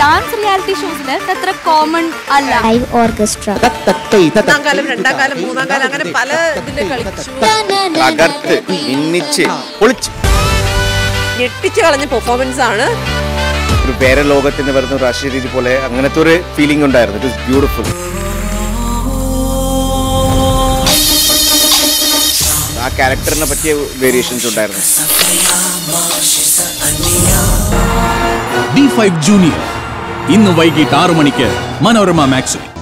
dance reality ഷോസിൽ അത്ര common അല്ല live orchestra ഒന്നാം കാലം രണ്ടാം കാലം മൂന്നാം കാലം അങ്ങനെ പല ഇതിൽ കളിച്ചു തകർത്ത് മിന്നിച്ച് പൊളിച്ച് ഞെട്ടിച്ച് കളഞ്ഞ പെർഫോമൻസ് ആണ് ഒരു വേറെ ലോകത്തിന് വരുന്ന ഒരു അശരീരി പോലെ അങ്ങനത്തെ ഒരു ഫീലിംഗ് ഉണ്ടായിരുന്നു ഇറ്റ് ബ്യൂട്ടിഫുൾ ആ ക്യാരക്ടറിനെ പറ്റിയ വേരിയേഷൻസ് ഉണ്ടായിരുന്നു ഡി ഫൈവ് ജൂനിയർ ഇന്ന് വൈകിട്ട് ആറു മണിക്ക് മനോരമ മാക്സിൽ